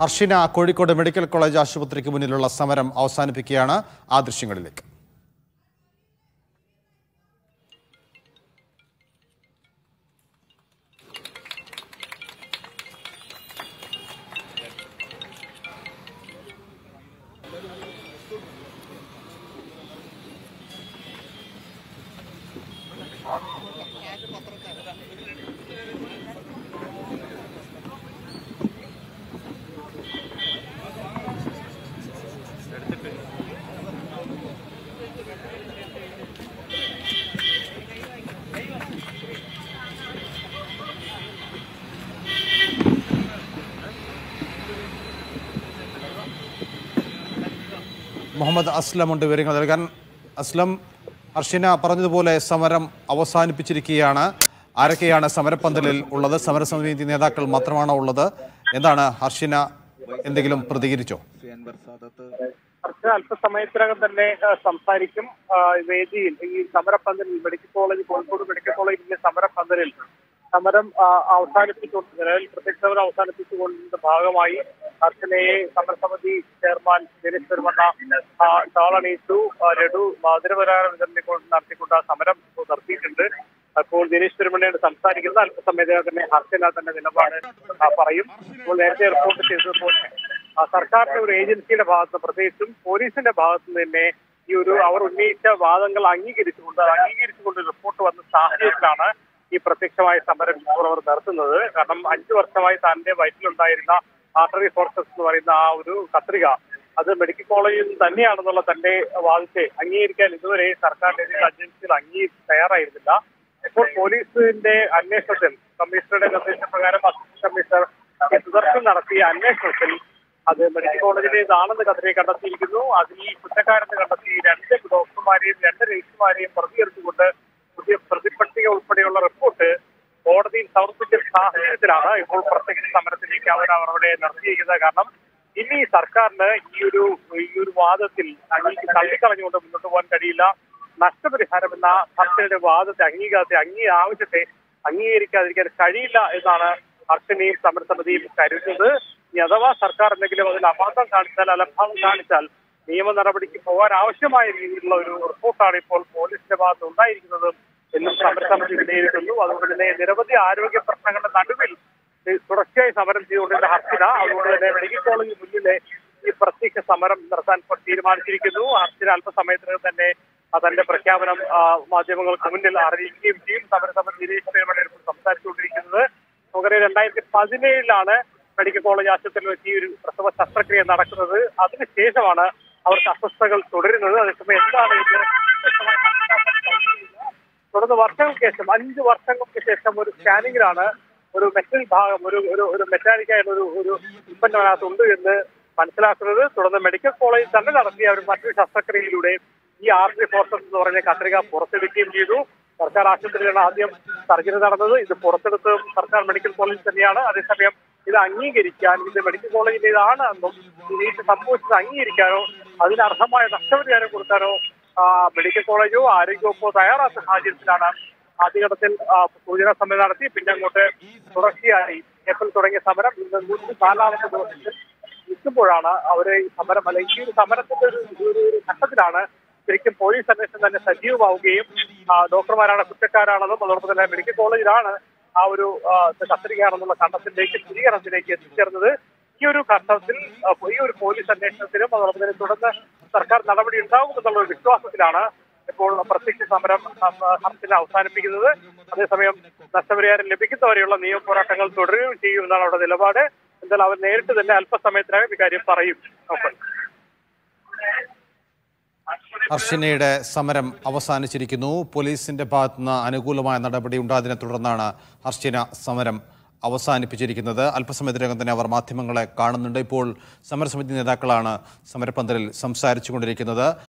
Harshina Kozhikode medical college ആശുപത്രിക്ക് മുന്നിലുള്ള സമരം അവസാനിപ്പിക്കുകയാണ് ആ ദൃശ്യങ്ങളിലേക്ക് മുഹമ്മദ് അസ്ലം ഉണ്ട് വിവരങ്ങൾ നൽകാൻ അസ്ലം ഹർഷിന പറഞ്ഞതുപോലെ സമരം അവസാനിപ്പിച്ചിരിക്കുകയാണ് ആരൊക്കെയാണ് സമരപ്പന്തലിൽ ഉള്ളത് സമരസമിതി നേതാക്കൾ മാത്രമാണോ ഉള്ളത് എന്താണ് ഹർഷിന എന്തെങ്കിലും പ്രതികരിച്ചോ കുറച്ച് അല്പസമയത്തിനകം തന്നെ ആ, സംസാരിക്കും ആ, വേദിയിൽ ഈ സമരപ്പന്തലിൽ മെഡിക്കൽ കോളേജ് കോഴിക്കോട് മെഡിക്കൽ കോളേജിലെ സമരപ്പന്തലിൽ സമരം ആ, അവസാനിപ്പിച്ചുകൊണ്ട് നിലവിൽ പ്രത്യക്ഷ സമരം അവസാനിപ്പിച്ചുകൊണ്ടതിന്റെ ഭാഗമായി അർച്ചനയെ സമരസമിതി ചെയർമാൻ ദിനേശ് പെരുമണ്ണ ആ, ഷാളണീച്ചു ആ, ലഡു മധുരപരാരം വിതരണിക്കൊണ്ട് നടത്തിക്കൊണ്ട് ആ സമരം നിർത്തിയിട്ടുണ്ട് അപ്പോൾ ദിനേശ് പെരുമണ്ണയോട് സംസാരിക്കുന്ന അല്പസമയത്തിനകം തന്നെ ഹർഷന തന്റെ നിലപാട് ആ, പറയും അപ്പോൾ നേരത്തെ റിപ്പോർട്ട് ചെയ്തതുപോലെ ആ, സർക്കാരിന്റെ ഒരു ഏജൻസിയുടെ ഭാഗത്ത് പ്രത്യേകിച്ചും പോലീസിന്റെ ഭാഗത്ത് നിന്ന് തന്നെ ഈ ഒരു അവർ ഉന്നയിച്ച വാദങ്ങൾ അംഗീകരിച്ചുകൊണ്ട് അത് അംഗീകരിച്ചുകൊണ്ട് റിപ്പോർട്ട് വന്ന സാഹചര്യത്തിലാണ് ഈ പ്രത്യക്ഷമായ സമരം ഇപ്പോൾ അവർ നടത്തുന്നത് കാരണം അഞ്ചു വർഷമായി തന്റെ വയറ്റിലുണ്ടായിരുന്ന ആർട്ടറി ഫോർസസ് എന്ന് പറയുന്ന ആ ഒരു കത്രിക അത് മെഡിക്കൽ കോളേജിൽ നിന്ന് തന്നെയാണെന്നുള്ള തന്റെ വാദത്തെ അംഗീകരിക്കാൻ ഇതുവരെ സർക്കാരിന്റെ ഏതെങ്കിലും ഏജൻസികൾ അംഗീകരിച്ച് തയ്യാറായിരുന്നില്ല ഇപ്പോൾ പോലീസിന്റെ അന്വേഷണത്തിൽ കമ്മീഷണറുടെ നിർദ്ദേശപ്രകാരം അസിസ്റ്റന്റ് കമ്മീഷണർ കെ. സുദർശൻ നടത്തിയ അന്വേഷണത്തിൽ അത് മെഡിക്കൽ കോളേജിലേതാണെന്ന് കത്തിനെ കണ്ടെത്തിയിരിക്കുന്നു അതിൽ ഈ കുറ്റക്കാരെന്ന് കണ്ടെത്തി രണ്ട് ഡോക്ടർമാരെയും രണ്ട് നഴ്സുമാരെയും പ്രതികരിച്ചുകൊണ്ട് പുതിയ പ്രതിപട്ടിക ഉൾപ്പെടെയുള്ള റിപ്പോർട്ട് കോടതിയിൽ സമർപ്പിച്ച സാഹചര്യത്തിലാണ് ഇപ്പോൾ പ്രത്യേക സമരത്തിലേക്ക് അവർ അവരുടെ നിർത്തിയിരിക്കുന്നത് കാരണം ഇനി സർക്കാരിന് ഈ ഒരു ഈ ഒരു വാദത്തിൽ അംഗീ തള്ളിക്കളഞ്ഞുകൊണ്ട് മുന്നോട്ട് പോകാൻ കഴിയില്ല നഷ്ടപരിഹാരം എന്ന ഹർഷയുടെ വാദത്തെ അംഗീകാരത്തെ അംഗീ ആവശ്യത്തെ അംഗീകരിക്കാതിരിക്കാൻ കഴിയില്ല എന്നാണ് ഹർഷനെയും സമരസമിതിയും കരുതുന്നത് ഇനി അഥവാ സർക്കാർ എന്തെങ്കിലും അതിൽ അപാന്തം കാണിച്ചാൽ അലംഭാവം കാണിച്ചാൽ നിയമ നടപടിക്ക് പോകാൻ ആവശ്യമായ രീതിയിലുള്ള ഒരു റിപ്പോർട്ടാണ് ഇപ്പോൾ പോലീസിന്റെ ഭാഗത്ത് ഉണ്ടായിരിക്കുന്നത് എന്നും സമരസമിതി വിലയിരുത്തുന്നു അതുകൊണ്ട് തന്നെ നിരവധി ആരോഗ്യ പ്രശ്നങ്ങളുടെ നടുവിൽ ഈ തുടർച്ചയായി സമരം ചെയ്തുകൊണ്ടിരുന്ന ഹർഷിന അതുകൊണ്ട് തന്നെ മെഡിക്കൽ കോളേജിന് മുന്നിലെ ഈ പ്രത്യേക സമരം നടത്താൻ ഇപ്പോൾ തീരുമാനിച്ചിരിക്കുന്നു ഹർഷിന അല്പസമയത്തിനകം തന്നെ ആ തന്റെ പ്രഖ്യാപനം ആ, മാധ്യമങ്ങൾക്ക് മുന്നിൽ അറിയിക്കുകയും ചെയ്യും സമരസമിതി നിരീക്ഷകരുടെ സംസാരിച്ചുകൊണ്ടിരിക്കുന്നത് നമുക്കറിയാം രണ്ടായിരത്തി പതിനേഴിലാണ് മെഡിക്കൽ കോളേജ് ആശുപത്രിയിൽ വെച്ച് ഈ ഒരു പ്രസവ ശസ്ത്രക്രിയ നടക്കുന്നത് അതിനുശേഷമാണ് അവർക്ക് അസ്വസ്ഥതകൾ തുടരുന്നത് അതേസമയം എന്താണ് ഇത് വ്യക്തമായി മനസ്സിലാക്കാൻ കഴിയുന്നില്ല. തുടർന്ന് വർഷങ്ങൾക്ക് ശേഷം അഞ്ച് വർഷങ്ങൾക്ക് ശേഷം ഒരു സ്കാനിങ്ങിലാണ് ഒരു മെറ്റൽ ഭാഗം ഒരു ഒരു ഒരു മെറ്റാലിക്കായുള്ള ഒരു ഒരു ഉൽപ്പന്നം അതിനകത്തുണ്ട് എന്ന് മനസ്സിലാക്കുന്നത് തുടർന്ന് മെഡിക്കൽ കോളേജിൽ തന്നെ നടത്തിയ ഒരു മറ്റൊരു ശസ്ത്രക്രിയയിലൂടെ ഈ ആർട്ടറി ഫോർസസ് എന്ന് പറഞ്ഞ കത്രിക പുറത്തെടുക്കുകയും ചെയ്തു സർക്കാർ ആശുപത്രിയിലാണ് ആദ്യം സർജറി നടന്നത് ഇത് പുറത്തെടുത്ത് സർക്കാർ മെഡിക്കൽ കോളേജ് തന്നെയാണ് അതേസമയം ഇത് അംഗീകരിക്കാൻ ഇത് മെഡിക്കൽ കോളേജിന്റേതാണ് എന്നും ഇത് ഈ സംഭവിച്ചത് അംഗീകരിക്കാനോ അതിന് അർഹമായ നഷ്ടപരിഹാരം കൊടുക്കാനോ ആ, മെഡിക്കൽ കോളേജോ ആരോഗ്യവകുപ്പോ തയ്യാറാത്ത സാഹചര്യത്തിലാണ് ആദ്യഘട്ടത്തിൽ ആ, സൂചനാ സമരം നടത്തി പിന്നെ അങ്ങോട്ട് തുടർച്ചയായി ഏപ്രിൽ തുടങ്ങിയ സമരം ഇന്ന് നൂറ്റി നാലാമത്തെ ദിവസത്തിൽ നിൽക്കുമ്പോഴാണ് അവര് ഈ സമരം അല്ലെങ്കിൽ ഈ ഒരു സമരത്തിന്റെ ഒരു ഒരു ഒരു ഘട്ടത്തിലാണ് ശരിക്കും പോലീസ് അന്വേഷണം തന്നെ സജീവമാവുകയും ആ, ഡോക്ടർമാരാണ് കുറ്റക്കാരാണെന്നും അതോടൊപ്പം തന്നെ മെഡിക്കൽ കോളേജിലാണ് ആ ഒരു ആ, കത്രികയാണെന്നുള്ള കണ്ടെത്തിലേക്ക് സ്ഥിരീകരണത്തിലേക്ക് എത്തിച്ചേർന്നത് ഈ ഒരു ഘട്ടത്തിൽ ആ, ഈ ഒരു പോലീസ് അന്വേഷണത്തിലും അതോടൊപ്പം തന്നെ തുടർന്ന് സർക്കാർ നടപടി ഉണ്ടാകുമെന്നുള്ള ഒരു വിശ്വാസത്തിലാണ് ഇപ്പോൾ പ്രത്യക്ഷ സമരം ഹർഷന അവസാനിപ്പിക്കുന്നത് അതേസമയം നഷ്ടപരിഹാരം ലഭിക്കുന്നവരെയുള്ള നിയമ പോരാട്ടങ്ങൾ തുടരുകയും ചെയ്യുമെന്നാണ് അവരുടെ നിലപാട് എന്തായാലും അവർ നേരിട്ട് തന്നെ അല്പസമയത്തിനകം ഇക്കാര്യം പറയും ഓക്കെ ഹർഷിനയുടെ സമരം അവസാനിച്ചിരിക്കുന്നു പോലീസിന്റെ ഭാഗത്തുനിന്ന് അനുകൂലമായ നടപടി ഉണ്ടായതിനെ തുടർന്നാണ് ഹർഷിന സമരം അവസാനിപ്പിച്ചിരിക്കുന്നത് അല്പസമയത്തിനകം തന്നെ അവർ മാധ്യമങ്ങളെ കാണുന്നുണ്ട് ഇപ്പോൾ സമരസമിതി നേതാക്കളാണ് സമരപ്പന്തലിൽ സംസാരിച്ചു കൊണ്ടിരിക്കുന്നത്